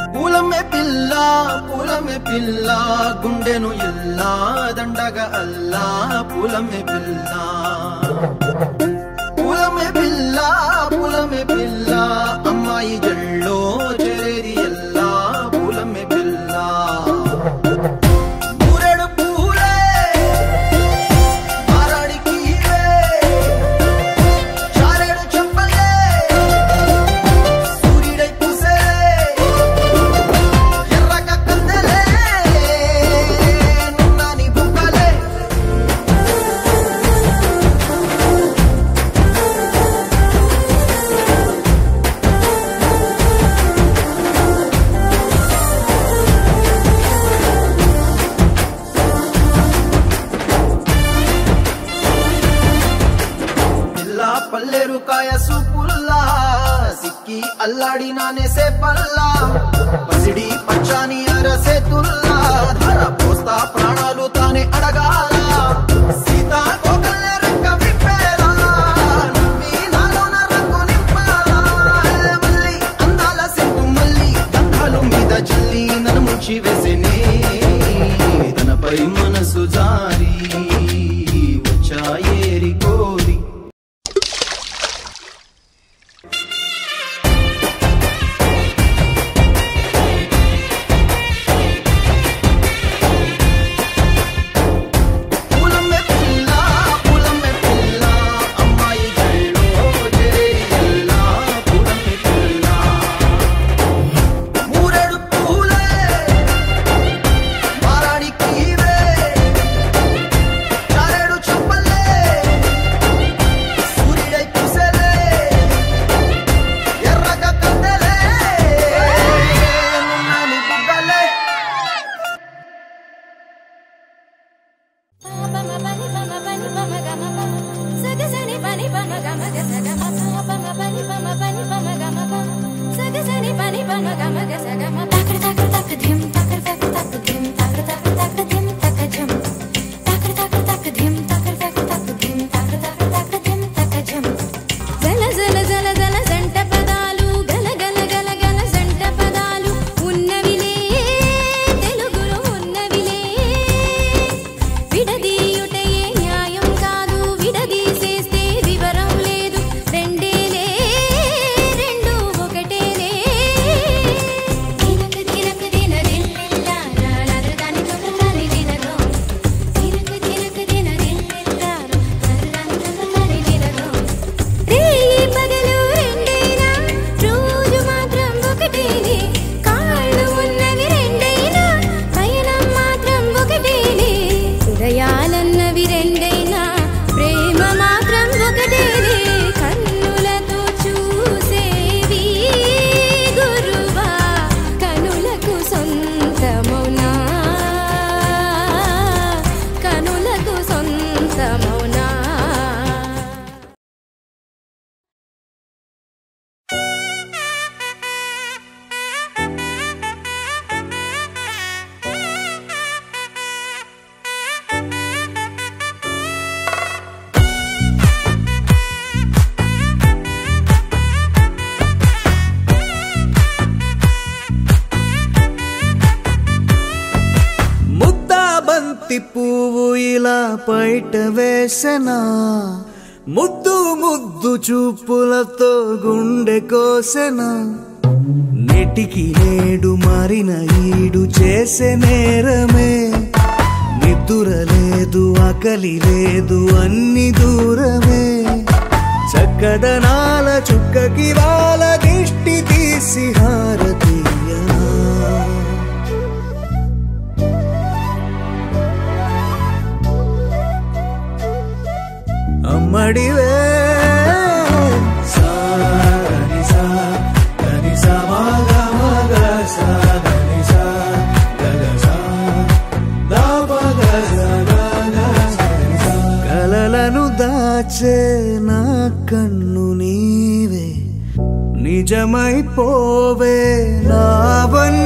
పూలమ్మే పిల్ల పూలమ్మే పిల్ల గుండెను ఎల్లా దండగ అల్లా పూలమ్మే పిల్ల పూలమ్మే పిల్ల పూలమ్మే పిల్ల అమ్మాయి జల్లో చేరేది ఎల్లా పూలమ్మే పిల్ల ఊరెడు పూలే మారాడికి ఇవే చారెడు చెప్పలే సూర్యుడై పూసే ఎర్రగా కందెలే నున్నాని బుక్కలే పిల్ల పల్లెరు కాయ సూపుల్లా సిక్కి అల్లాడి నానేసే పల్లా పసిడి పచ్చాని అరసే తుల్లా ధర పోస్తా ప్రాణాలు తానే అడగాల సీతా కోకల్లె రెక్క విప్పేలా నవ్వి నాలోన రంగు నింపాలా మళ్ళీ అందాల సిగ్గు మళ్ళీ గంధాలు మీద చల్లి నన్ను ముంచి వేసేనే తనపై మనసు జారి వచ్చా ఏరి కోరి పూలమ్మే పిల్ల పూలమ్మే పిల్ల అమ్మాయి జల్లో చేరేయల్లా పూలమ్మే పిల్ల మూరెడు పూలే మారాడికి ఇవే చారెడు చెప్పలే సూర్యుడై పూసలే ఎర్రగా కందెలే నున్నాని బుగ్గలే జల జల జల జల జంట పదాలు గల గల గల గల జంట పదాలు ఉన్నవిలే తెలుగులో ఉన్నవిలే విడదీయుటయే న్యాయం కాదు విడదీసేస్తే వివరం లేదు రెండేలే రెండు ఒకటేలే దినక దినక దిన దిల్లిల్లా రాలరదాని తొక్కరాని దినలో దినక దినక దిన దిల్లిల్లా రాలరదాని తొక్కరాని దినలో రేయి పగలు రెండైనా రోజు మాత్రం ఒకటేనే కాళ్ళు ఉన్నవి రెండైనా పయనం మాత్రం ఒకటేనే హృదయాలన్నవి రెండైనా ప్రేమ మాత్రం ఒకటేనే కన్నులతో చూసేవి గురువా కనులకు సొంతమౌనా కనులకు సొంతమౌనా ముద్దా బంతి పువ్వు ఇలా బయట వేసెనా ముద్దు ముద్దు చూపులతో గుండె కోసెనా నెటికి నేడు మారిన ఈడు చేసే నేరమే నిద్దుర లేదు ఆకలి లేదు అన్ని దూరమే చక్కదనాల చుక్కకి వాళ్ళ దిష్టి తీసి హారతీయనా అమ్మడివే కలలను దాచే నా కన్ను నీవే నిజమైపోవే నావన్నీ